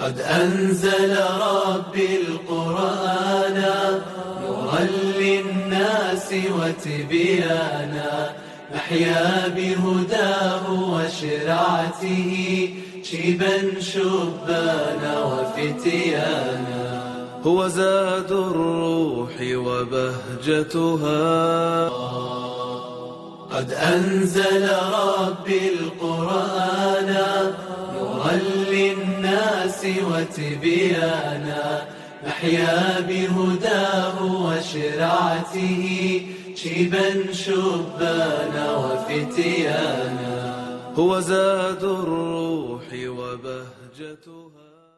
قد أنزل ربي القرآن نورا للناس وتبيانا نحيا بهداه وشرعته شيبا شبانا وفتيانا هو زاد الروح وبهجتها قد أنزل ربي القرآن نورا للناس وتبيانا نحيا بهداه وشرعته شيبا شبانا وفتيانا هو زاد الروح وبهجتها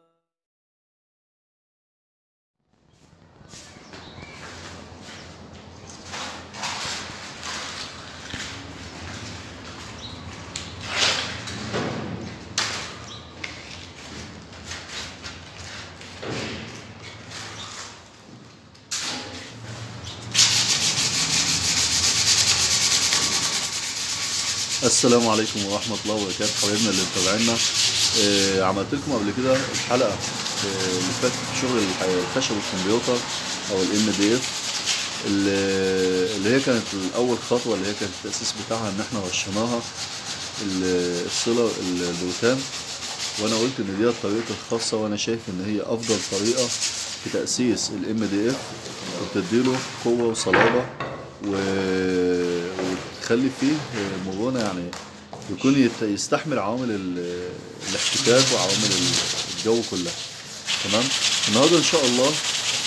السلام عليكم ورحمة الله وبركاته حبايبنا اللي متابعينا آه، عملت لكم قبل كده الحلقة آه، اللي فاتت في شغل الح- الخشب والكمبيوتر أو الام دي اف اللي هي كانت الأول خطوة اللي هي كانت التأسيس بتاعها إن احنا رشيناها ال- الصلة البروتان وأنا قلت إن دي الطريقة الخاصة وأنا شايف إن هي أفضل طريقة في تأسيس الام دي اف وبتديله قوة وصلابة و... وتخلي فيه مرونة يعني يكون يت- يستحمل عوامل ال- الاحتكاك وعوامل ال- الجو كلها تمام النهارده ان شاء الله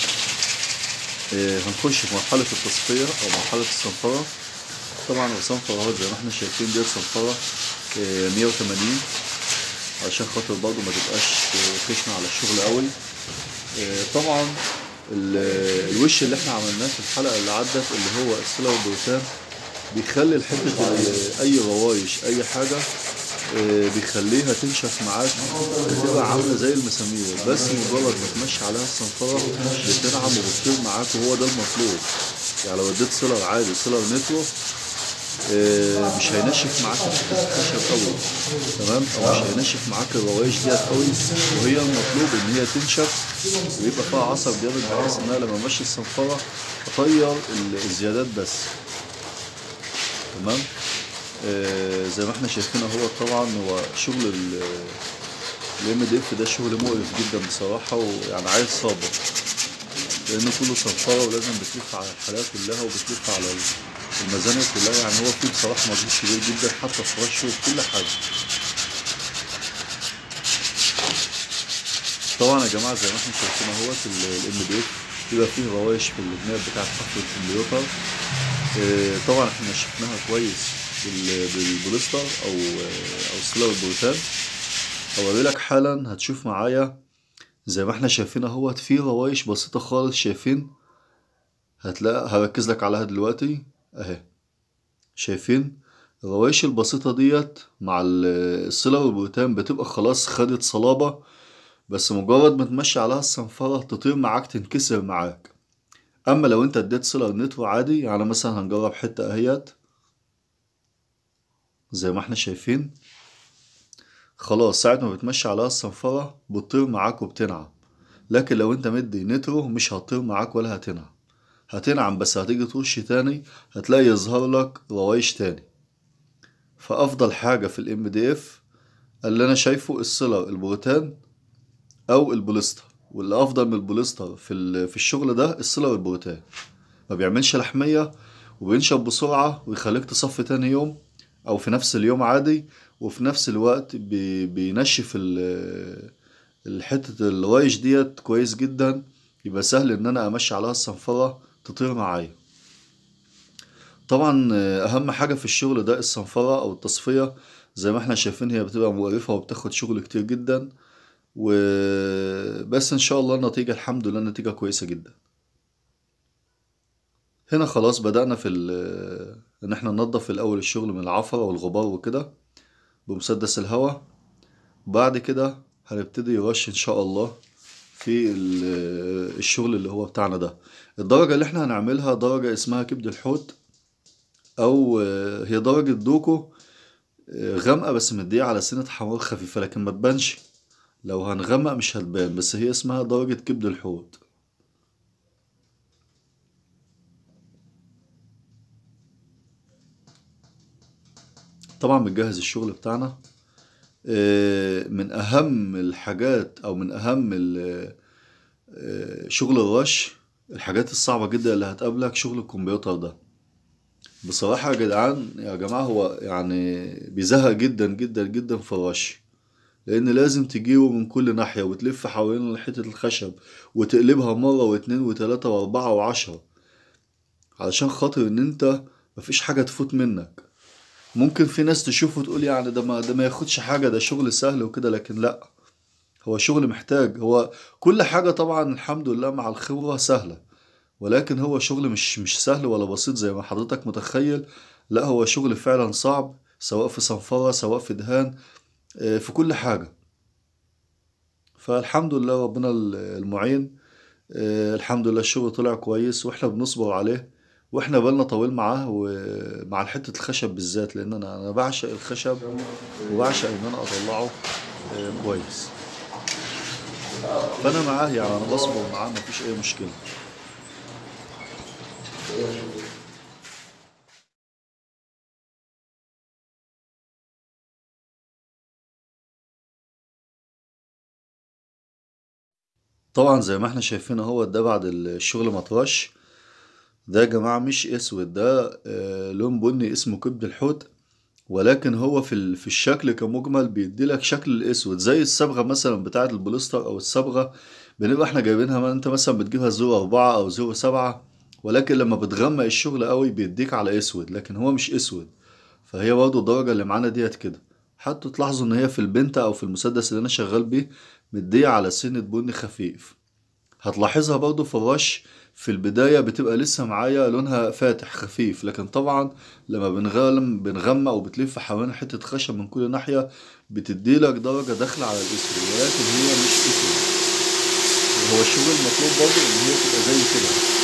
آه، هنخش في مرحلة التصفية أو مرحلة الصنفرة طبعا الصنفرة اهو زي ما احنا شايفين دي صنفرة آه، 180 عشان خاطر برضه ما تبقاش آه، خشنة على الشغل قوي آه، طبعا ال- الوش اللي احنا عملناه في الحلقة اللي عدت اللي هو السيلر والبروتان بيخلي الحتة ال- أي روايش أي حاجة آه، بيخليها تنشف معاك بتبقى عاملة زي المسامير بس مجرد ما تمشي عليها الصنفرة بتنعم وبتطير معاك وهو ده المطلوب يعني لو اديت سيلر عادي سيلر نترو آه، مش هينشف معاك الخشب قوي تمام او مش هينشف معاك الروايش ديت قوي وهي المطلوب ان هي تنشف ويبقى فيها عصب جامد بحيث انها لما امشي الصنفره اطير ال- الزيادات بس تمام آه زي ما احنا شايفين اهو طبعا هو شغل الام دي اف ده شغل مقرف جدا بصراحه ويعني عايز صبر لانه كله صنفره ولازم بتلف على الحلقه كلها وبتلف على المزانه كلها يعني هو فيه بصراحه مجهود كبير جدا حتى في رشه وفي كل حاجه طبعا يا جماعه زي ما احنا شايفين اهوت الام دي اف بيبقى فيه روايش في الجناب بتاعت حفر الكمبيوتر آه، طبعا احنا شفناها كويس بال- بالبوليستر او او سيلر البروتان هوري لك حالا هتشوف معايا زي ما احنا شايفين اهوت في روايش بسيطة خالص شايفين هتلاقي هركز لك عليها دلوقتي اهي شايفين الروايش البسيطة ديت مع ال- السيلر والبروتان بتبقى خلاص خدت صلابة بس مجرد ما تمشي عليها الصنفرة تطير معاك تنكسر معاك اما لو انت اديت سيلر نترو عادي يعني مثلا هنجرب حتة اهيت زي ما احنا شايفين خلاص ساعة ما بتمشي عليها الصنفرة بتطير معاك وبتنعم لكن لو انت مدي نترو مش هتطير معاك ولا هتنعم هتنعم بس هتيجي ترش تاني هتلاقي يظهر لك روايش تاني فأفضل حاجة في الام دي اف اللي انا شايفه السيلر البروتان او البوليستر واللي افضل من البوليستر في ال- في الشغل ده السيلر البروتان ما بيعملش لحمية وبينشف بسرعة ويخليك تصفي تاني يوم او في نفس اليوم عادي وفي نفس الوقت بي- بينشف ال- الحتة الروايش ديت كويس جدا يبقى سهل ان انا امشي عليها الصنفرة تطير معايا طبعا آه، اهم حاجة في الشغل ده الصنفرة او التصفية زي ما احنا شايفين هي بتبقى مقرفة وبتاخد شغل كتير جدا وبس ان شاء الله النتيجة الحمد لله النتيجة كويسة جدا هنا خلاص بدأنا في ال- ان احنا ننضف الاول الشغل من العفرة والغبار وكده بمسدس الهواء وبعد كده هنبتدي رش ان شاء الله في ال- الشغل اللي هو بتاعنا ده الدرجة اللي احنا هنعملها درجة اسمها كبد الحوت او آه، هي درجة دوكو آه، غامقة بس مدية على سنة حمار خفيفة لكن ما تبانش لو هنغمق مش هتبان بس هي اسمها درجة كبد الحوت طبعا بنجهز الشغل بتاعنا آه، من اهم الحاجات او من اهم ال- آه، شغل الرش الحاجات الصعبة جدا اللي هتقابلك شغل الكمبيوتر ده بصراحة يا جدعان يا جماعة هو يعني بيزهق جدا جدا جدا في الرش لأن لازم تجيبه من كل ناحية وتلف حوالين حتة الخشب وتقلبها مرة واتنين وتلاتة وأربعة وعشرة علشان خاطر إن أنت مفيش حاجة تفوت منك ممكن في ناس تشوفه وتقول يعني ده ما ده ما ياخدش حاجة ده شغل سهل وكده لكن لأ هو شغل محتاج هو كل حاجة طبعا الحمد لله مع الخبرة سهلة ولكن هو شغل مش مش سهل ولا بسيط زي ما حضرتك متخيل لا هو شغل فعلا صعب سواء في صنفرة سواء في دهان آه، في كل حاجة فالحمد لله ربنا المعين آه، الحمد لله الشغل طلع كويس واحنا بنصبر عليه واحنا بالنا طويل معاه ومع حتة الخشب بالذات لان انا انا بعشق الخشب وبعشق ان انا اطلعه آه، كويس فانا معاه يعني انا بصبر معاه مفيش اي مشكلة طبعا زي ما احنا شايفين اهو ده بعد الشغل ما اترش ده يا جماعة مش اسود ده آه، لون بني اسمه كبد الحوت ولكن هو في ال- في الشكل كمجمل بيديلك شكل الاسود زي الصبغة مثلا بتاعة البوليستر او الصبغة بنبقى احنا جايبينها ما انت مثلا بتجيبها زيرو اربعة او زيرو سبعة ولكن لما بتغمق الشغل قوي بيديك على اسود لكن هو مش اسود فهي برضه الدرجة اللي معانا ديت كده حتى تلاحظوا ان هي في البنتا او في المسدس اللي انا شغال بيه مدية على سنة بني خفيف هتلاحظها برضو في الرش في البداية بتبقى لسه معايا لونها فاتح خفيف لكن طبعا لما بنغلم بنغمق وبتلف حوالين حتة خشب من كل ناحية بتديلك درجة داخلة على الاسود ولكن هي مش اسود هو الشغل المطلوب برضو ان هي تبقى زي كده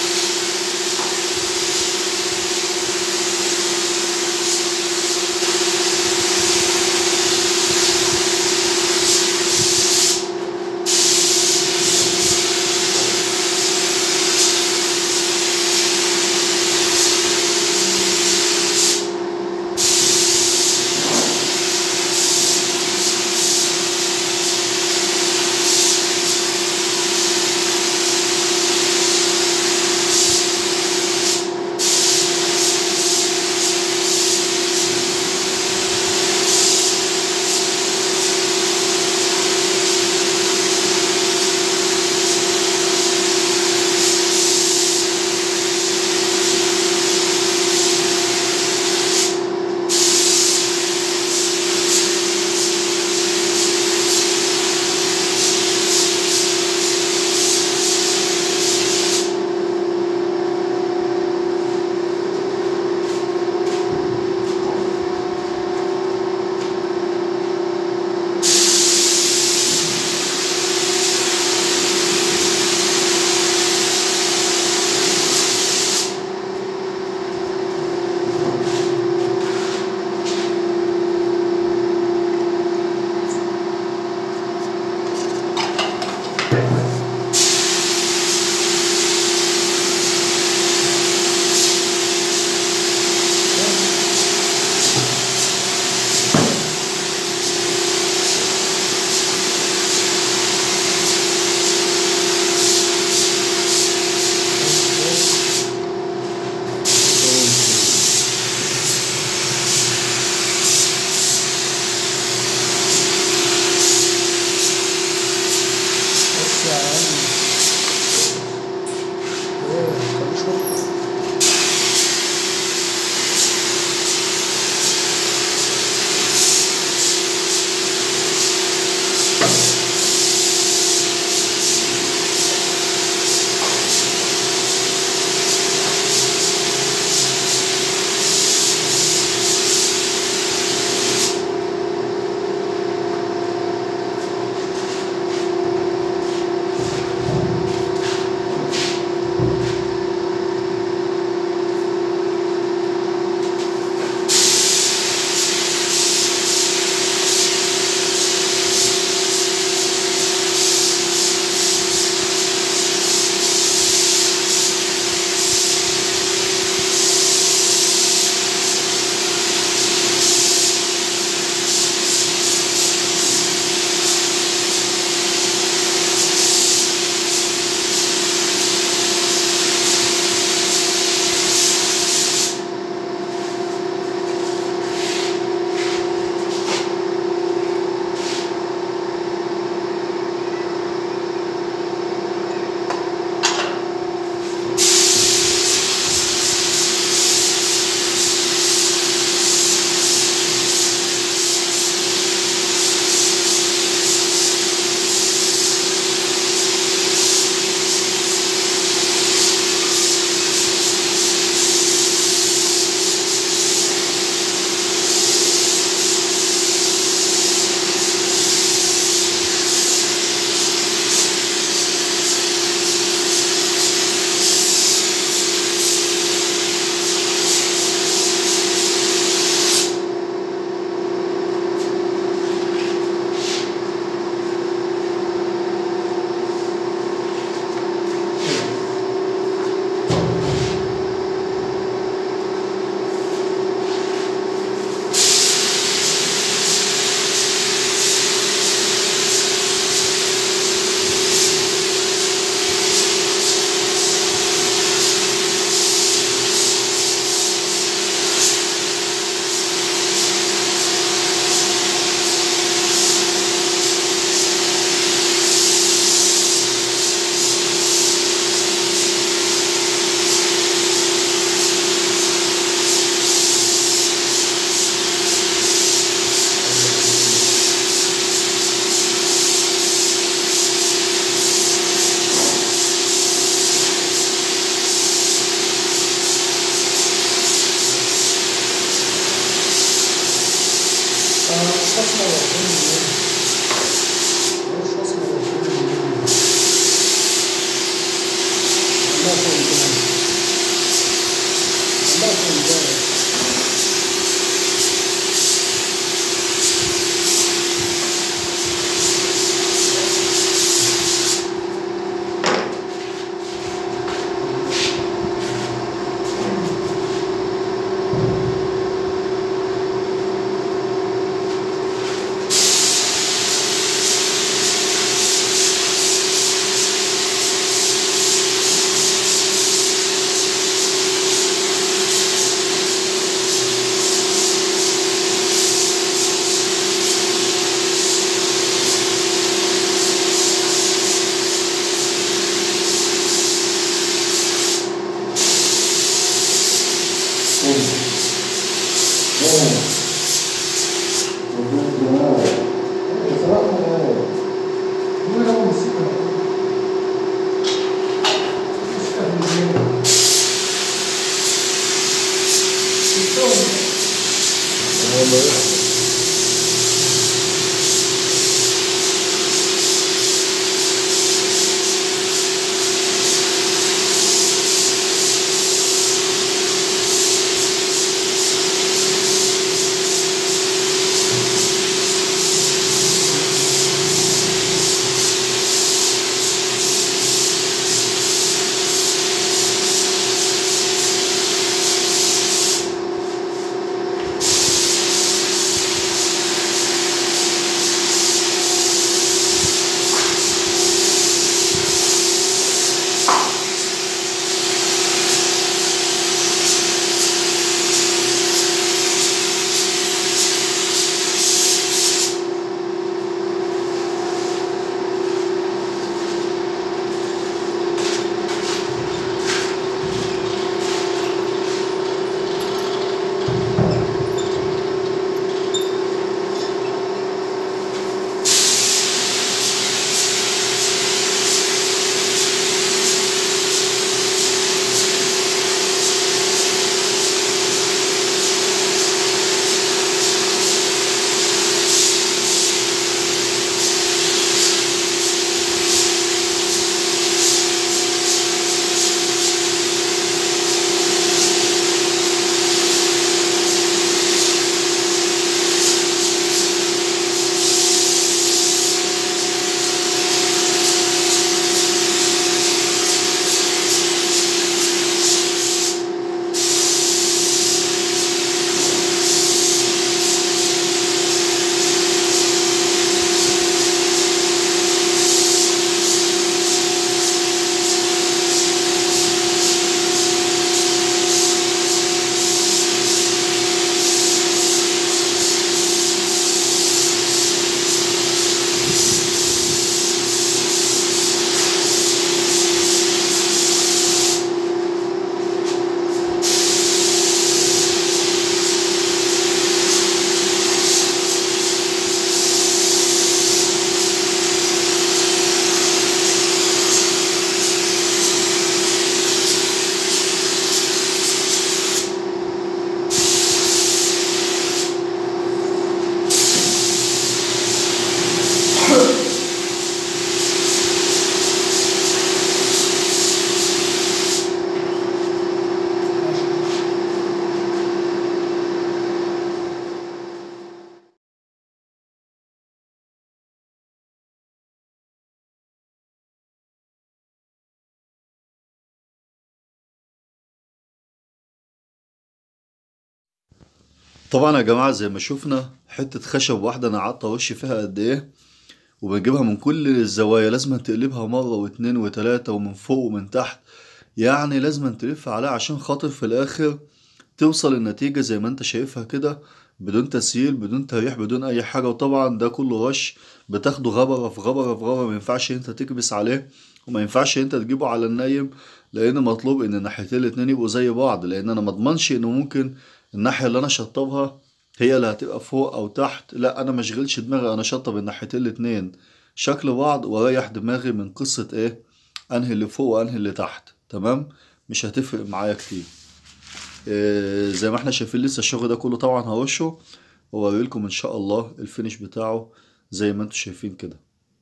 طبعا يا جماعة زي ما شفنا حتة خشب واحدة أنا قعدت أرش فيها قد إيه وبجيبها من كل الزوايا لازم تقلبها مرة واتنين وتلاتة ومن فوق ومن تحت يعني لازم تلف عليها عشان خاطر في الآخر توصل النتيجة زي ما انت شايفها كده بدون تسييل بدون تريح بدون أي حاجة وطبعا ده كله رش بتاخده غبرة في غبرة في غبرة مينفعش انت تكبس عليه وما ينفعش انت تجيبه على النايم لأن مطلوب إن الناحيتين الاتنين يبقوا زي بعض لأن أنا مضمنش إنه ممكن الناحية اللي أنا شطبها هي اللي هتبقى فوق أو تحت لا أنا مشغلش دماغي أنا شطب الناحيتين الاتنين شكل بعض واريح دماغي من قصة إيه أنهي اللي فوق وأنهي اللي تحت تمام مش هتفرق معايا كتير إيه زي ما احنا شايفين لسه الشغل ده كله طبعا هرشه واوريلكم ان شاء الله الفينش بتاعه زي ما انتم شايفين كده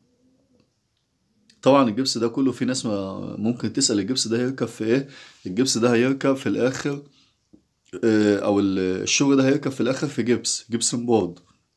طبعا الجبس ده كله في ناس ما ممكن تسأل الجبس ده هيركب في ايه الجبس ده هيركب في الاخر آه، او ال- الشغل ده هيركب في الاخر في جبس جبسن بورد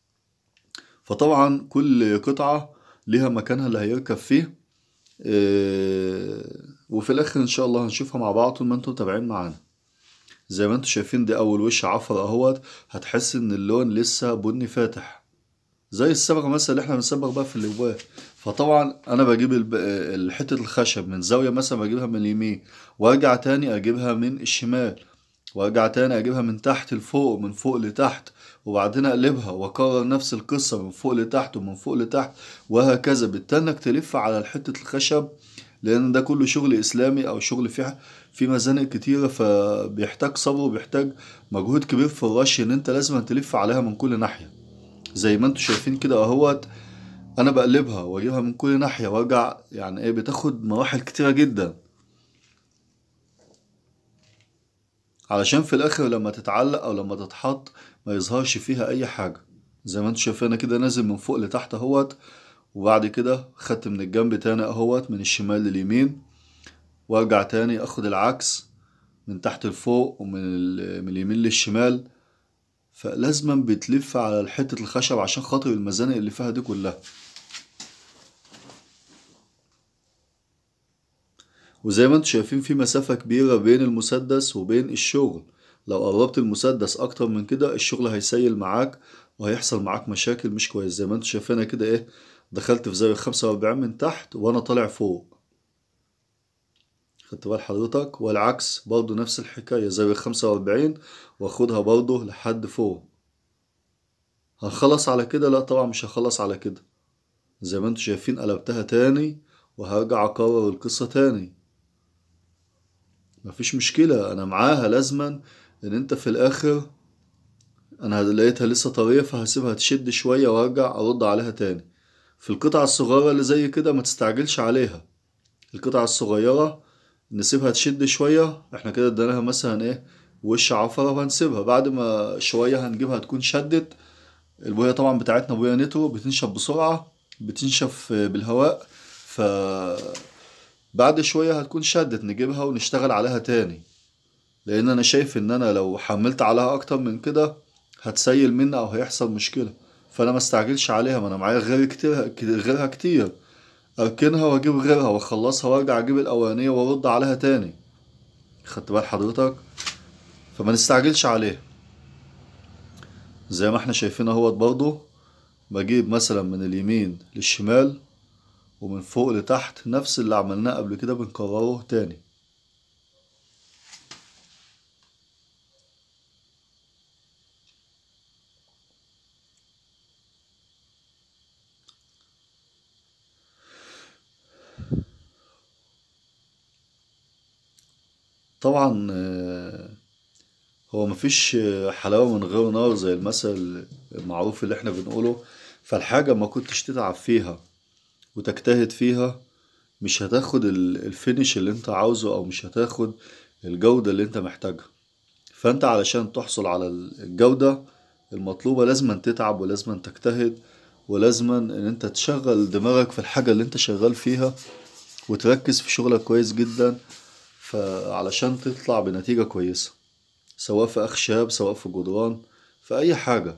فطبعا كل قطعة ليها مكانها اللي هيركب فيه آه، وفي الاخر ان شاء الله هنشوفها مع بعض طول ما انتم متابعين معانا زي ما انتم شايفين دي اول وش عفر اهوت هتحس ان اللون لسه بني فاتح زي الصبغه مثلا اللي احنا بنصبغ بقى في الابواب فطبعا انا بجيب الب- حته الخشب من زاويه مثلا بجيبها من اليمين وارجع تاني اجيبها من الشمال وارجع تاني اجيبها من تحت لفوق من فوق لتحت وبعدين اقلبها واكرر نفس القصه من فوق لتحت ومن فوق لتحت وهكذا بالتنك تلف على حته الخشب لان ده كله شغل اسلامي او شغل فيه في مزانق كتيره فبيحتاج صبر وبيحتاج مجهود كبير في الرش ان انت لازم تلف عليها من كل ناحيه زي ما انتم شايفين كده اهوت انا بقلبها واجيبها من كل ناحيه وارجع يعني ايه بتاخد مراحل كتيره جدا علشان في الاخر لما تتعلق او لما تتحط ما يظهرش فيها اي حاجه زي ما انتم شايفين انا كده نازل من فوق لتحت اهوت وبعد كده خدت من الجنب تاني اهوت من الشمال لليمين وارجع تاني اخد العكس من تحت لفوق ومن ال- من اليمين للشمال فلازما بتلف على حتة الخشب عشان خاطر المزانق اللي فيها دي كلها وزي ما انتم شايفين في مسافة كبيرة بين المسدس وبين الشغل لو قربت المسدس اكتر من كده الشغل هيسيل معاك وهيحصل معاك مشاكل مش كويس زي ما انتم شايفينها كده ايه دخلت في زاوية 45 من تحت وانا طالع فوق خدت بال حضرتك والعكس برضو نفس الحكاية زاوية 45 واخدها برضو لحد فوق هنخلص على كده لا طبعا مش هخلص على كده زي ما انتم شايفين قلبتها تاني وهرجع اكرر القصة تاني مفيش مشكلة انا معاها لازما ان انت في الاخر انا لقيتها لسه طرية فهسيبها تشد شوية وارجع ارد عليها تاني في القطع الصغيرة اللي زي كده ما تستعجلش عليها القطع الصغيرة نسيبها تشد شوية احنا كده اديناها مثلا ايه وش عفرة وهنسيبها بعد ما شوية هنجيبها تكون شدت البوية طبعا بتاعتنا بوية نترو بتنشف بسرعة بتنشف بالهواء ف بعد شوية هتكون شدت نجيبها ونشتغل عليها تاني لان انا شايف ان انا لو حملت عليها اكتر من كده هتسيل مني او هيحصل مشكلة فانا ما استعجلش عليها ما انا معايا غير كتير غيرها كتير اركنها واجيب غيرها واخلصها وارجع اجيب الاولانية وارد عليها تاني خدت بال حضرتك فما نستعجلش عليها زي ما احنا شايفين اهوت برضو بجيب مثلا من اليمين للشمال ومن فوق لتحت نفس اللي عملناه قبل كده بنكرره تاني طبعا آه، هو مفيش حلاوة من غير نار زي المثل المعروف اللي احنا بنقوله فالحاجة ما كنتش تتعب فيها وتجتهد فيها مش هتاخد ال- الفينش اللي انت عاوزه او مش هتاخد الجودة اللي انت محتاجها فانت علشان تحصل على ال- الجودة المطلوبة لازم تتعب ولازم تجتهد ولازم ان انت تشغل دماغك في الحاجة اللي انت شغال فيها وتركز في شغلك كويس جدا فعلشان تطلع بنتيجة كويسة سواء في أخشاب سواء في جدران في أي حاجة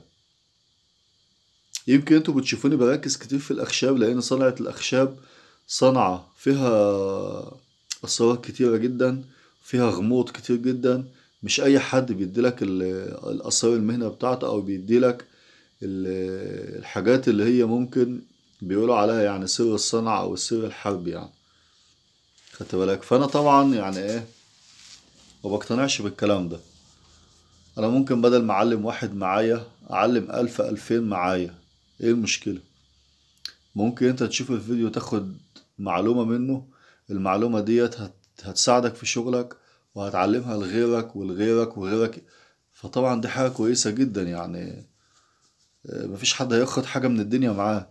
يمكن انتوا بتشوفوني بركز كتير في الأخشاب لأن صنعة الأخشاب صنعة فيها أسرار كتيرة جدا فيها غموض كتير جدا مش اي حد بيديلك ال- الاسرار المهنة بتاعته او بيديلك ال- الحاجات اللي هي ممكن بيقولوا عليها يعني سر الصنعة او السر الحربي يعني خدت بالك فانا طبعا يعني ايه ما بقتنعش بالكلام ده انا ممكن بدل ما اعلم واحد معايا اعلم الف الفين معايا ايه المشكلة ممكن انت تشوف الفيديو تاخد معلومة منه المعلومة ديت هت... هتساعدك في شغلك وهتعلمها لغيرك ولغيرك وغيرك فطبعا دي حاجة كويسة جدا يعني آه، مفيش حد هياخد حاجة من الدنيا معاه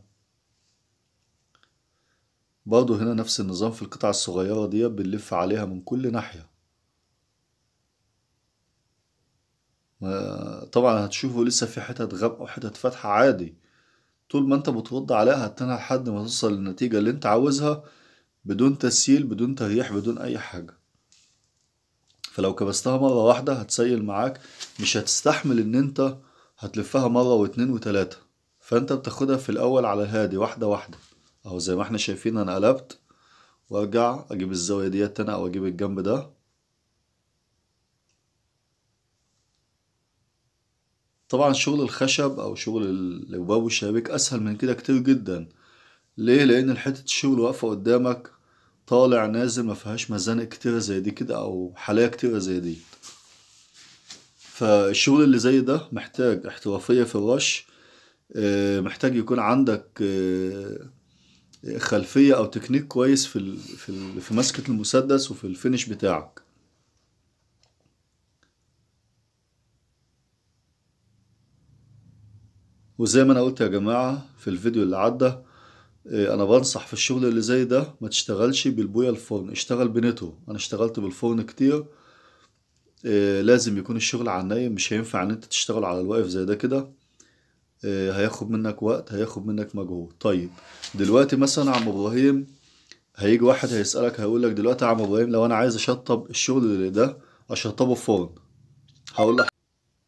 برضه هنا نفس النظام في القطع الصغيرة ديت بنلف عليها من كل ناحية ما- طبعا هتشوفوا لسه في حتت غامقة وحتت فاتحة عادي طول ما انت بترد عليها هتنها لحد ما توصل للنتيجة اللي انت عاوزها بدون تسييل بدون تريح بدون اي حاجة فلو كبستها مرة واحدة هتسيل معاك مش هتستحمل ان انت هتلفها مرة واتنين وتلاتة فانت بتاخدها في الاول على الهادي واحدة واحدة اهو زي ما احنا شايفين انا قلبت وارجع اجيب الزاوية ديت تاني او اجيب الجنب ده طبعا شغل الخشب او شغل الابواب والشبابيك اسهل من كده كتير جدا ليه لان حتة الشغل واقفة قدامك طالع نازل ما فيهاش مزانق كتيرة زي دي كده او حلاية كتيرة زي دي فالشغل اللي زي ده محتاج احترافية في الرش آه، محتاج يكون عندك آه، خلفية او تكنيك كويس في ال- في ال- في مسكة المسدس وفي الفينش بتاعك وزي ما انا قلت يا جماعة في الفيديو اللي عدى آه، انا بنصح في الشغل اللي زي ده ما تشتغلش بالبوية الفرن اشتغل بنتو انا اشتغلت بالفرن كتير آه، لازم يكون الشغل على النايم مش هينفع ان انت تشتغل على الواقف زي ده كده آه، هياخد منك وقت هياخد منك مجهود طيب دلوقتي مثلا عم ابراهيم هيجي واحد هيسألك هيقولك دلوقتي يا عم ابراهيم لو انا عايز اشطب الشغل اللي ده اشطبه في فرن هقول لك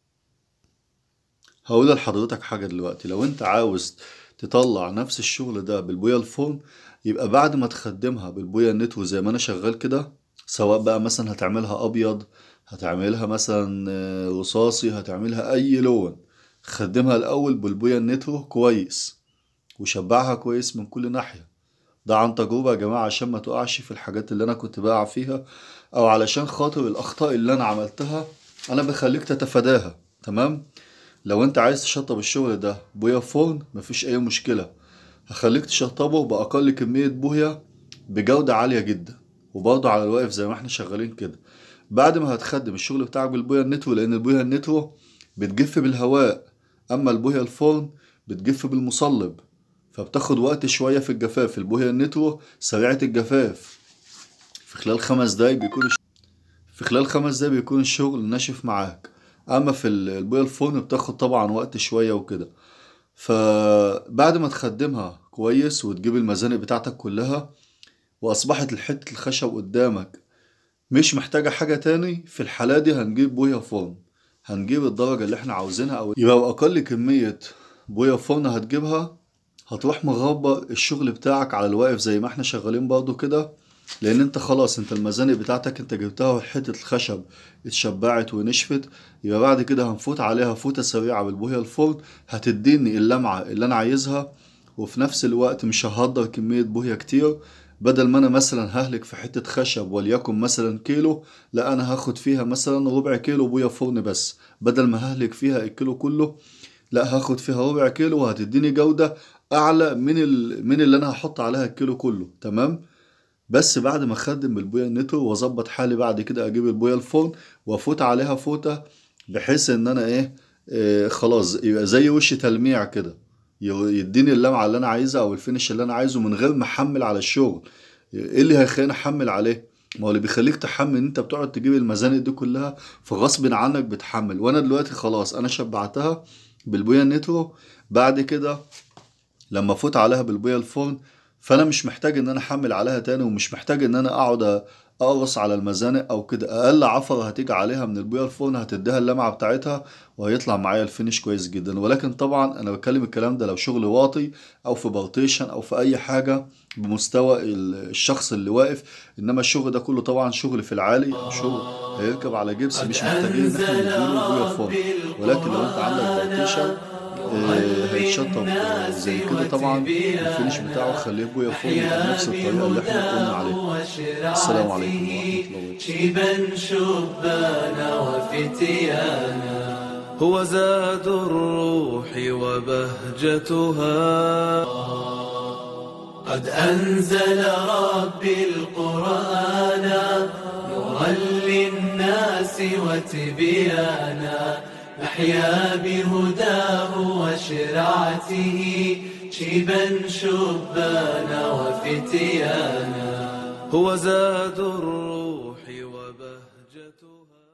هقول لحضرتك حاجة دلوقتي لو انت عاوز تطلع نفس الشغل ده بالبوية الفرن يبقى بعد ما تخدمها بالبوية النتو زي ما انا شغال كده سواء بقى مثلا هتعملها ابيض هتعملها مثلا آه، رصاصي هتعملها اي لون خدمها الاول بالبوية النتو كويس وشبعها كويس من كل ناحية ده عن تجربة يا جماعة عشان ما تقعش في الحاجات اللي انا كنت بقع فيها او علشان خاطر الاخطاء اللي انا عملتها انا بخليك تتفاداها تمام لو انت عايز تشطب الشغل ده بويا فرن مفيش اي مشكلة هخليك تشطبه باقل كمية بويا بجودة عالية جدا وبرضه على الواقف زي ما احنا شغالين كده بعد ما هتخدم الشغل بتاعك بالبويا النترو لان البويا النترو بتجف بالهواء اما البويا الفرن بتجف بالمصلب فبتاخد وقت شوية في الجفاف البويا النترو سريعة الجفاف في خلال خمس دقايق بيكون الش- في خلال خمس دقايق بيكون الشغل ناشف معاك اما في ال- البويا الفرن بتاخد طبعا وقت شوية وكده فبعد ما تخدمها كويس وتجيب المزانق بتاعتك كلها واصبحت الحتة الخشب قدامك مش محتاجة حاجة تاني في الحالة دي هنجيب بويا فرن هنجيب الدرجة اللي احنا عاوزينها او يبقى اقل كمية بويا فرن هتجيبها هتروح مغبر الشغل بتاعك على الواقف زي ما احنا شغالين برضو كده لان انت خلاص انت المزانق بتاعتك انت جبتها وحتة الخشب اتشبعت ونشفت يبقى بعد كده هنفوت عليها فوتة سريعة بالبوية الفرن هتديني اللمعة اللي انا عايزها وفي نفس الوقت مش ههدر كمية بوية كتير بدل ما انا مثلا ههلك في حتة خشب وليكن مثلا كيلو لا انا هاخد فيها مثلا ربع كيلو بوية فرن بس بدل ما ههلك فيها الكيلو كله لا هاخد فيها ربع كيلو وهتديني جودة اعلى من ال... من اللي انا هحط عليها الكيلو كله تمام بس بعد ما اخدم بالبويه النترو واظبط حالي بعد كده اجيب البويه الفرن وافوت عليها فوته بحيث ان انا ايه, إيه خلاص يبقى زي وش تلميع كده ي- يديني اللمعه اللي انا عايزها او الفينش اللي انا عايزه من غير ما احمل على الشغل ايه اللي هيخليني احمل عليه ما هو اللي بيخليك تحمل ان انت بتقعد تجيب المزانق دي كلها فغصب عنك بتحمل وانا دلوقتي خلاص انا شبعتها بالبويه النترو بعد كده لما افوت عليها بالبويه الفرن فانا مش محتاج ان انا احمل عليها تاني ومش محتاج ان انا اقعد اقرص على المزانق او كده اقل عفره هتيجي عليها من البويه الفرن هتديها اللمعه بتاعتها وهيطلع معايا الفينش كويس جدا ولكن طبعا انا بتكلم الكلام ده لو شغل واطي او في بارتيشن او في اي حاجه بمستوى ال- الشخص اللي واقف انما الشغل ده كله طبعا شغل في العالي شغل هيركب على جبس مش محتاجين ان احنا نديله بويه الفرن ولكن لو انت عندك بارتيشن آه، هيتشطب آه، زي كده طبعا الفينش بتاعه خليه بويه فرن بنفس الطريقه اللي احنا قلنا عليها السلام عليكم ورحمه الله وبركاته شيبا شبانا وفتيانا هو زاد الروح وبهجتها قد أنزل ربي القرآن نورا للناس وتبيانا نحيا بهداه وشرعته شيبا شبانا وفتيانا هو زاد الروح وبهجتها